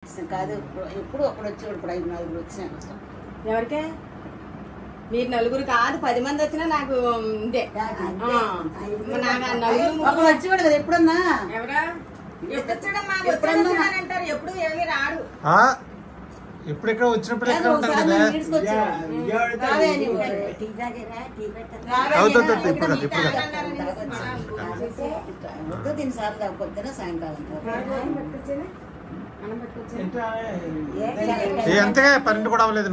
పెట్టేసాం కాదు ఇప్పుడు ఎప్పుడు అప్పుడు వచ్చేవాడు ఇప్పుడు ఐదు నలుగురు వచ్చినాక ఎవరికే మీరు నలుగురు కాదు పది మంది వచ్చినా నాకు ఇదే ఆ, నాకు ఆ నలుగురు అప్పుడు వచ్చేవాడు కదా ఎప్పుడన్నా ఎవరా ఎప్పుడు చూడమ్మా ఎప్పుడన్నా- వచ్చాడంటారు ఎప్పుడు ఏమీ రాడు ఆ, ఎప్పుడు ఎక్కడ వచ్చినప్పుడు ఎక్కడ కాదు, ఉంటారు ఒకసారి కదా నన్ను ఈడ్చుకొచ్చేవాడు. విజయవాడతో రావే ఇది నీవు. ఒకటి. రావే అవుతుంది, నేను అవుతుంది, ఇప్పుడు కాదు, ఇప్పుడు కాదు. తాగన్నారని వద్దు దీని సార్లు తాగకపోతేనే సాయంకాలం మనం పట్టుకొచ్చాను ఎంత ఏ ఏ, అంతగా పన్నెండు కూడా అవ్వలేదు